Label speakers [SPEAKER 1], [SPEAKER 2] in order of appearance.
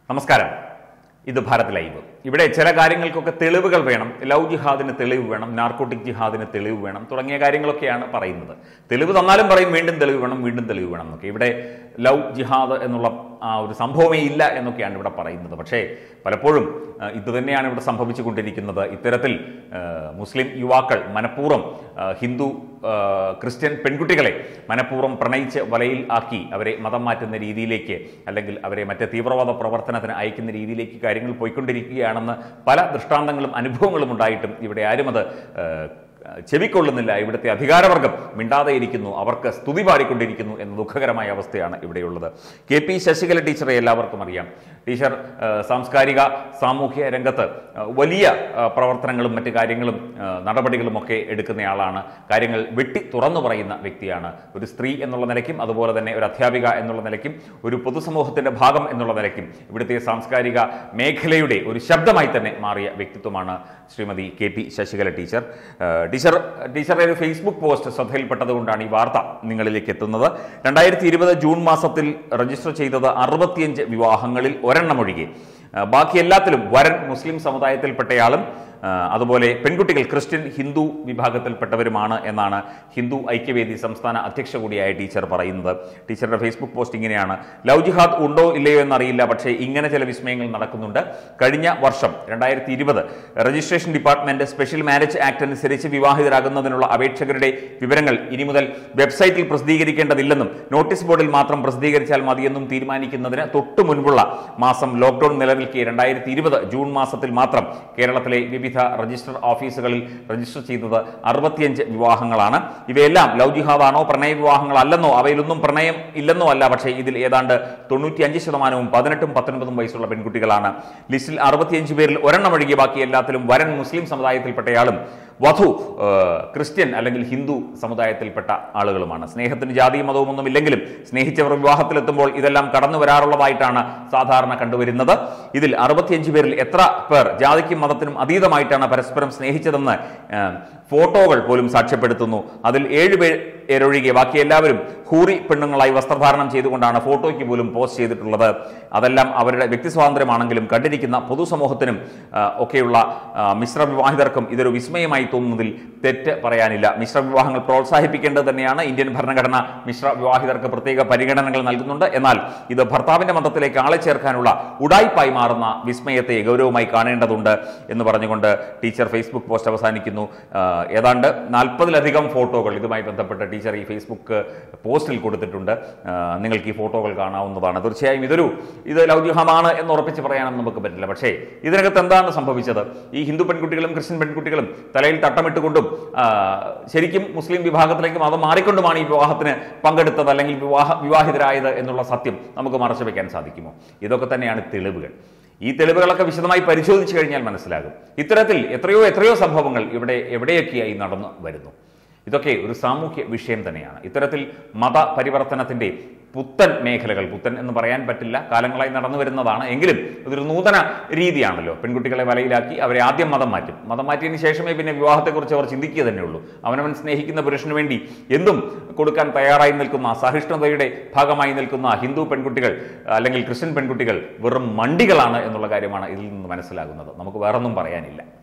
[SPEAKER 1] നമസ്കാരം ഇത് ഭാരത് ലൈവ് ഇവിടെ ചില കാര്യങ്ങൾക്കൊക്കെ തെളിവുകൾ വേണം ലവ് ജിഹാദിന് തെളിവ് വേണം നാർക്കോട്ടിക് ജിഹാദിന് തെളിവ് വേണം തുടങ്ങിയ കാര്യങ്ങളൊക്കെയാണ് പറയുന്നത് തെളിവ് തന്നാലും പറയും വീണ്ടും തെളിവ് വേണം വീണ്ടും തെളിവ് വേണം എന്നൊക്കെ ഇവിടെ ലവ് ജിഹാദ് എന്നുള്ള ആ ഒരു സംഭവമേ ഇല്ല എന്നൊക്കെയാണ് ഇവിടെ പറയുന്നത് പക്ഷേ പലപ്പോഴും ആ, ഇത് തന്നെയാണ് ഇവിടെ സംഭവിച്ചുകൊണ്ടിരിക്കുന്നത് ഇത്തരത്തിൽ ആ, മുസ്ലിം യുവാക്കൾ മനഃപൂർവ്വം ആ, ഹിന്ദു ആ, ക്രിസ്ത്യൻ പെൺകുട്ടികളെ മനഃപൂർവ്വം പ്രണയിച്ച് വലയിൽ ആക്കി അവരെ മതം മാറ്റുന്ന രീതിയിലേക്ക് അല്ലെങ്കിൽ അവരെ മറ്റ് തീവ്രവാദ പ്രവർത്തനത്തിന് അയക്കുന്ന രീതിയിലേക്ക് കാര്യങ്ങൾ പോയിക്കൊണ്ടിരിക്കുകയാണെന്ന് പല ദൃഷ്ടാന്തങ്ങളും അനുഭവങ്ങളും ഉണ്ടായിട്ടും ഇവിടെ ആരും അത് ആ, ചെവിക്കൊള്ളുന്നില്ല ഇവിടുത്തെ അധികാരവർഗം മിണ്ടാതെ ഇരിക്കുന്നു അവർക്ക് സ്തുതി പാടിക്കൊണ്ടിരിക്കുന്നു എന്ന ദുഃഖകരമായ അവസ്ഥയാണ് ഇവിടെയുള്ളത് കെ പി ശശികല ടീച്ചറെ എല്ലാവർക്കും അറിയാം ടീച്ചർ ആ, സാംസ്കാരിക സാമൂഹ്യ രംഗത്ത് ആ, വലിയ ആ, പ്രവർത്തനങ്ങളും മറ്റു കാര്യങ്ങളും ആ, നടപടികളും ഒക്കെ എടുക്കുന്നയാളാണ് കാര്യങ്ങൾ വെട്ടി തുറന്നു പറയുന്ന വ്യക്തിയാണ് ഒരു സ്ത്രീ എന്നുള്ള നിലയ്ക്കും അതുപോലെ തന്നെ ഒരു അധ്യാപിക എന്നുള്ള നിലയ്ക്കും ഒരു പൊതുസമൂഹത്തിന്റെ ഭാഗം എന്നുള്ള നിലയ്ക്കും ഇവിടുത്തെ സാംസ്കാരിക മേഖലയുടെ ഒരു ശബ്ദമായി തന്നെ മാറിയ വ്യക്തിത്വമാണ് Shrimati K P Sasikala teacher ആ, ടീച്ചർ ടീച്ചറുടെ ഒരു ഫേസ്ബുക്ക് പോസ്റ്റ് ശ്രദ്ധയിൽപ്പെട്ടതുകൊണ്ടാണ് ഈ വാർത്ത നിങ്ങളിലേക്ക് എത്തുന്നത് രണ്ടായിരത്തി ഇരുപത് ജൂൺ മാസത്തിൽ രജിസ്റ്റർ ചെയ്തത് അറുപത്തിയഞ്ച് വിവാഹങ്ങളിൽ ഒരെണ്ണം ഒഴികെ ആ, ബാക്കി എല്ലാത്തിലും വരൻ മുസ്ലിം സമുദായത്തിൽപ്പെട്ടയാളും ആ, അതുപോലെ പെൺകുട്ടികൾ ക്രിസ്ത്യൻ ഹിന്ദു വിഭാഗത്തിൽപ്പെട്ടവരുമാണ് എന്നാണ് ഹിന്ദു ഐക്യവേദി സംസ്ഥാന അധ്യക്ഷ കൂടിയായ ടീച്ചർ പറയുന്നത് ടീച്ചറുടെ ഫേസ്ബുക്ക് പോസ്റ്റ് ഇങ്ങനെയാണ് ലവ് ജിഹാദ് ഉണ്ടോ ഇല്ലയോ എന്നറിയില്ല പക്ഷേ ഇങ്ങനെ ചില വിസ്മയങ്ങൾ നടക്കുന്നുണ്ട് കഴിഞ്ഞ വർഷം രണ്ടായിരത്തി ഇരുപത് registration department special marriage act അനുസരിച്ച് വിവാഹിതരാകുന്നതിനുള്ള അപേക്ഷകരുടെ വിവരങ്ങൾ ഇനി മുതൽ വെബ്സൈറ്റിൽ പ്രസിദ്ധീകരിക്കേണ്ടതില്ലെന്നും നോട്ടീസ് ബോർഡിൽ മാത്രം പ്രസിദ്ധീകരിച്ചാൽ മതിയെന്നും തീരുമാനിക്കുന്നതിന് തൊട്ടു മുൻപുള്ള മാസം ലോക്ഡൌൺ നിലനിൽക്കെ രണ്ടായിരത്തി ഇരുപത് ജൂൺ മാസത്തിൽ മാത്രം കേരളത്തിലെ വിവിധ രജിസ്റ്റർ ഓഫീസുകളിൽ രജിസ്റ്റർ ചെയ്തത് അറുപത്തിയഞ്ച് വിവാഹങ്ങളാണ് ഇവയെല്ലാം ലവ് ജിഹാദാണോ പ്രണയ വിവാഹങ്ങളല്ലെന്നോ അവയിലൊന്നും പ്രണയം ഇല്ലെന്നോ അല്ല പക്ഷേ ഇതിൽ ഏതാണ്ട് തൊണ്ണൂറ്റിയഞ്ച് ശതമാനവും പതിനെട്ടും പത്തൊൻപതും വയസ്സുള്ള പെൺകുട്ടികളാണ് ലിസ്റ്റിൽ അറുപത്തിയഞ്ച് പേരിൽ ഒരെണ്ണം ഒഴികെ ബാക്കി എല്ലാത്തിലും വരൻ മുസ്ലിം സമുദായത്തിൽപ്പെട്ടയാളും വധു ആ, ക്രിസ്ത്യൻ അല്ലെങ്കിൽ ഹിന്ദു സമുദായത്തിൽപ്പെട്ട ആളുകളുമാണ് സ്നേഹത്തിന് ജാതിയും മതവും ഒന്നും ഇല്ലെങ്കിലും സ്നേഹിച്ചവർ വിവാഹത്തിലെത്തുമ്പോൾ ഇതെല്ലാം കടന്നു വരാറുള്ളതായിട്ടാണ് സാധാരണ കണ്ടുവരുന്നത് ഇതിൽ അറുപത്തിയഞ്ച് പേരിൽ എത്ര പേർ ജാതിക്കും മതത്തിനും അതീതമായിട്ടാണ് പരസ്പരം സ്നേഹിച്ചതെന്ന് ആ, ഫോട്ടോകൾ പോലും സാക്ഷ്യപ്പെടുത്തുന്നു അതിൽ ഏഴ് പേരൊഴികെ ബാക്കി എല്ലാവരും ഹൂറി പെണ്ണുങ്ങളായി വസ്ത്രധാരണം ചെയ്തുകൊണ്ടാണ് ഫോട്ടോയ്ക്ക് പോലും പോസ്റ്റ് ചെയ്തിട്ടുള്ളത് അതെല്ലാം അവരുടെ വ്യക്തി സ്വാതന്ത്ര്യമാണെങ്കിലും കണ്ടിരിക്കുന്ന പൊതുസമൂഹത്തിനും ആ, ഒക്കെയുള്ള ആ, മിശ്ര വിവാഹിതർക്കും ഇതൊരു വിസ്മയമായി തോന്നുന്നതിൽ തെറ്റ് പറയാനില്ല മിശ്ര വിവാഹങ്ങൾ പ്രോത്സാഹിപ്പിക്കേണ്ടത് തന്നെയാണ് ഇന്ത്യൻ ഭരണഘടന മിശ്ര വിവാഹിതർക്ക് പ്രത്യേക പരിഗണനകൾ നൽകുന്നുണ്ട് എന്നാൽ ഇത് ഭർത്താവിന്റെ മതത്തിലേക്ക് ആളെ ചേർക്കാനുള്ള ഉടായ്പായി മാറുന്ന വിസ്മയത്തെ ഗൗരവമായി കാണേണ്ടതുണ്ട് എന്ന് പറഞ്ഞുകൊണ്ട് ടീച്ചർ ഫേസ്ബുക്ക് പോസ്റ്റ് അവസാനിക്കുന്നു ആ, ഏതാണ്ട് നാൽപ്പതിലധികം ഫോട്ടോകൾ ഇതുമായി ബന്ധപ്പെട്ട് ടീച്ചർ ഈ ഫേസ്ബുക്ക് പോസ്റ്റിൽ കൊടുത്തിട്ടുണ്ട് ആ, നിങ്ങൾക്ക് ഈ ഫോട്ടോകൾ കാണാവുന്നതാണ് തീർച്ചയായും ഇതൊരു ഇത് ലൗകികമാണ് എന്ന് ഉറപ്പിച്ച് പറയാനൊന്നും നമുക്ക് പറ്റില്ല പക്ഷേ ഇതിനകത്ത് എന്താണ് സംഭവിച്ചത് ഈ ഹിന്ദു പെൺകുട്ടികളും ക്രിസ്ത്യൻ പെൺകുട്ടികളും തലയിൽ തട്ടമിട്ടുകൊണ്ടും ആ, ശരിക്കും മുസ്ലിം വിഭാഗത്തിലേക്ക് മതം മാറിക്കൊണ്ടുമാണ് ഈ വിവാഹത്തിന് പങ്കെടുത്തത് അല്ലെങ്കിൽ വിവാഹ വിവാഹിതരായത് എന്നുള്ള സത്യം നമുക്ക് മറച്ചു വെക്കാൻ സാധിക്കുമോ ഇതൊക്കെ തന്നെയാണ് തെളിവുകൾ ഈ തെളിവുകളൊക്കെ വിശദമായി പരിശോധിച്ചു കഴിഞ്ഞാൽ മനസ്സിലാകും ഇത്തരത്തിൽ എത്രയോ എത്രയോ സംഭവങ്ങൾ ഇവിടെ എവിടെയൊക്കെയായി നടന്നു വരുന്നു ഇതൊക്കെ ഒരു സാമൂഹ്യ വിഷയം തന്നെയാണ് ഇത്തരത്തിൽ മത പരിവർത്തനത്തിന്റെ പുത്തൻ മേഖലകൾ പുത്തൻ എന്ന് പറയാൻ പറ്റില്ല കാലങ്ങളായി നടന്നു വരുന്നതാണ് എങ്കിലും ഇതൊരു നൂതന രീതിയാണല്ലോ പെൺകുട്ടികളെ വലയിലാക്കി അവരെ ആദ്യം മതം മാറ്റും മതം മാറ്റിയതിന് ശേഷമേ പിന്നെ വിവാഹത്തെക്കുറിച്ച് അവർ ചിന്തിക്കുക തന്നെയുള്ളൂ അവനവൻ സ്നേഹിക്കുന്ന പുരുഷന് വേണ്ടി എന്തും കൊടുക്കാൻ തയ്യാറായി നിൽക്കുന്ന സഹിഷ്ണുതയുടെ ഭാഗമായി നിൽക്കുന്ന ഹിന്ദു പെൺകുട്ടികൾ അല്ലെങ്കിൽ ക്രിസ്ത്യൻ പെൺകുട്ടികൾ വെറും മണ്ടികളാണ് എന്നുള്ള കാര്യമാണ് ഇതിൽ നിന്ന് മനസ്സിലാകുന്നത് നമുക്ക് വേറൊന്നും പറയാനില്ല